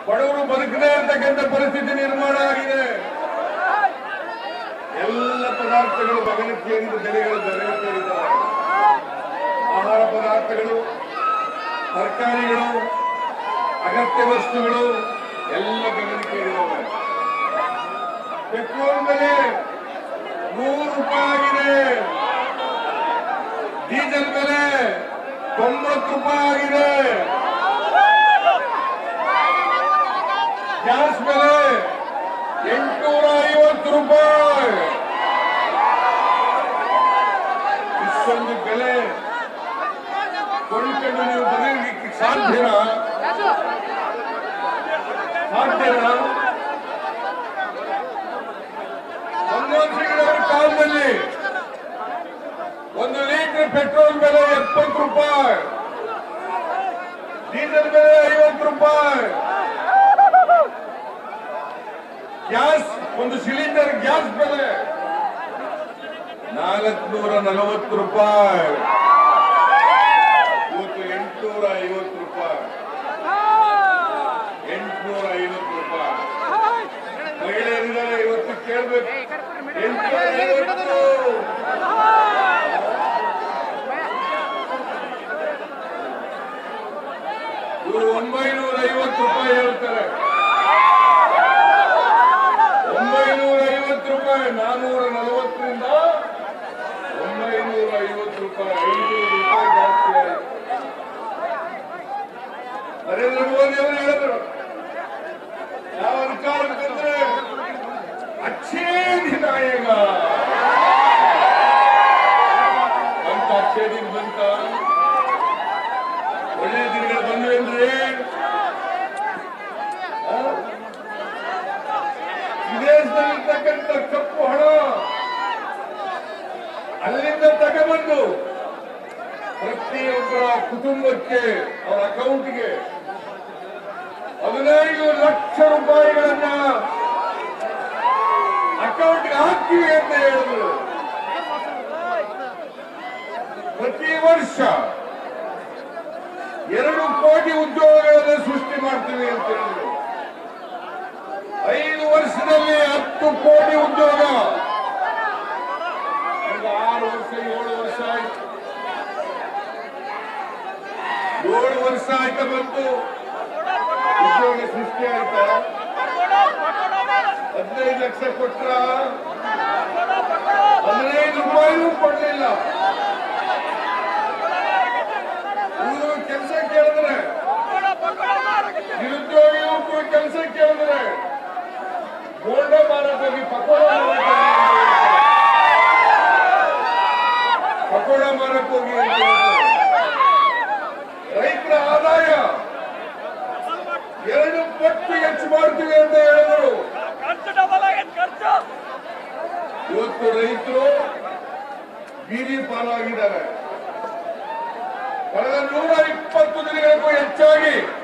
ಬಡವರು ಬದುಕದೇ ಇರ್ತಕ್ಕಂಥ ಪರಿಸ್ಥಿತಿ ನಿರ್ಮಾಣ ಆಗಿದೆ ಎಲ್ಲ ಪದಾರ್ಥಗಳು ಗಗನಕ್ಕೆ ಎಂದು ಬೆಲೆಗಳು ಗಗನಕ್ಕೆ ಏರಿದ್ದಾವೆ ಆಹಾರ ಪದಾರ್ಥಗಳು ತರಕಾರಿಗಳು ಅಗತ್ಯ ವಸ್ತುಗಳು ಎಲ್ಲ ಗಗನಕ್ಕೆ ಏರಿದ್ದಾವೆ ಪೆಟ್ರೋಲ್ ಬೆಲೆ ನೂರು ರೂಪಾಯಿ ಆಗಿದೆ ಡೀಸೆಲ್ ಬೆಲೆ ತೊಂಬತ್ತು ರೂಪಾಯಿ ಆಗಿದೆ ಗ್ಯಾಸ್ ಬೆಲೆ ಎಂಟುನೂರ ಐವತ್ತು ರೂಪಾಯಿ ಇಷ್ಟೊಂದು ಬೆಲೆ ಕೊಂಡ್ಕೊಂಡು ನೀವು ಬದಲಿಗೆ ಸಾಧ್ಯನಾ ಸಾಧ್ಯನಾ ಮನಮೋಹನ್ ಸಿಂಗ್ ಅವರ ಕಾಲದಲ್ಲಿ ಒಂದು ಲೀಟರ್ ಪೆಟ್ರೋಲ್ ಬೆಲೆ ಎಪ್ಪತ್ತು ರೂಪಾಯಿ ಡೀಸೆಲ್ ಬೆಲೆ ಐವತ್ತು ರೂಪಾಯಿ ಗ್ಯಾಸ್ ಒಂದು ಸಿಲಿಂಡರ್ ಗ್ಯಾಸ್ ಬೆಲೆ ನಾಲ್ಕುನೂರ ನಲವತ್ತು ರೂಪಾಯಿ ಇವತ್ತು ಎಂಟುನೂರ ಐವತ್ತು ರೂಪಾಯಿ ಎಂಟುನೂರ ಐವತ್ತು ರೂಪಾಯಿ ಮಹಿಳೆಯರಿದ್ದಾರೆ ಇವತ್ತು ಕೇಳ್ಬೇಕು ಎಂಟುನೂರ ಐವತ್ತು ಇವರು ಒಂಬೈನೂರ ಐವತ್ತು ರೂಪಾಯಿ ಹೇಳ್ತಾರೆ ಒಂಬೈನೂರ ಐವತ್ತು ರೂಪಾಯಿ ನಾನೂರ ನಲವತ್ತರಿಂದ ಒಂಬೈನೂರ ಐವತ್ತು ರೂಪಾಯಿ ಐನೂರು ರೂಪಾಯಿ ಜಾಸ್ತಿ ಆಯಿತು ನರೇಂದ್ರ ಮೋದಿ ಅವರು ಹೇಳಿದ್ರು ಯಾವ ಅಧಿಕಾರಕ್ಕೆ ಬಂದ್ರೆ ಅಚ್ಚೇ ದಿನ ಈಗ ಬಂತ ಅಚ್ಚೇ ದಿನ ಬಂತ ಒಳ್ಳೆಯ ದಿನಗಳು ಬಂದ್ವಿ ಅಂದ್ರೆ ಆ? ವಿದೇಶದಲ್ಲಿರ್ತಕ್ಕಂಥ ಕಪ್ಪು ಹಣ ಅಲ್ಲಿಂದ ತಗೊಂಡ್ಬಂದು ಪ್ರತಿಯೊಬ್ಬರ ಕುಟುಂಬಕ್ಕೆ ಅವರ ಅಕೌಂಟ್ಗೆ ಹದಿನೈದು ಲಕ್ಷ ರೂಪಾಯಿಗಳನ್ನ ಅಕೌಂಟ್ಗೆ ಹಾಕ್ತೀವಿ ಅಂತ ಹೇಳಿದ್ರು ಪ್ರತಿ ವರ್ಷ ಎರಡು ಕೋಟಿ ಉದ್ಯೋಗಗಳನ್ನು ಸೃಷ್ಟಿ ಮಾಡ್ತೀವಿ ಅಂತ ಹೇಳಿದ್ರು ಐದು ವರ್ಷದಲ್ಲಿ ಹತ್ತು ಕೋಟಿ ಉದ್ಯೋಗ ಈಗ ಆರು ವರ್ಷ ಏಳು ವರ್ಷ ಆಯ್ತು ಏಳು ವರ್ಷ ಆಯ್ತಾ ಬಂತು ಉದ್ಯೋಗ ಸೃಷ್ಟಿ ಆಯ್ತಾ ಹದಿನೈದು ಲಕ್ಷ ಕೊಟ್ರ ಹದಿನೈದು ರೂಪಾಯಿನೂ ಕೊಡ್ಲಿಲ್ಲ ಇವರು ಕೆಲಸ ಕೇಳಿದ್ರೆ ನಿರುದ್ಯೋಗಿಗೂ ಕೆಲಸ ಕೇಳಿದ್ರೆ ಗೋಲ್ಡ ಮಾರಕ್ ಹೋಗಿ ಪಕೋಡ ಮಾರಕ್ ಹೋಗಿ ಪಕೋಡ ಮಾರಕ್ ಹೋಗಿ ಅಂತ ಹೇಳ್ತಾರೆ. ರೈತರ ಆದಾಯ ಎರಡು ಪಟ್ಟು ಹೆಚ್ಚು ಮಾಡ್ತೀವಿ ಅಂತ ಹೇಳಿದ್ರು ಖರ್ಚು ಡಬಲ್ ಆಗೈತೆ ಖರ್ಚು ಇವತ್ತು ರೈತರು ಬೀದಿ ಪಾಲಾಗಿದ್ದಾರೆ ಕಳೆದ ನೂರ ಇಪ್ಪತ್ತು ದಿನಗಳಿಗೂ ಹೆಚ್ಚಾಗಿ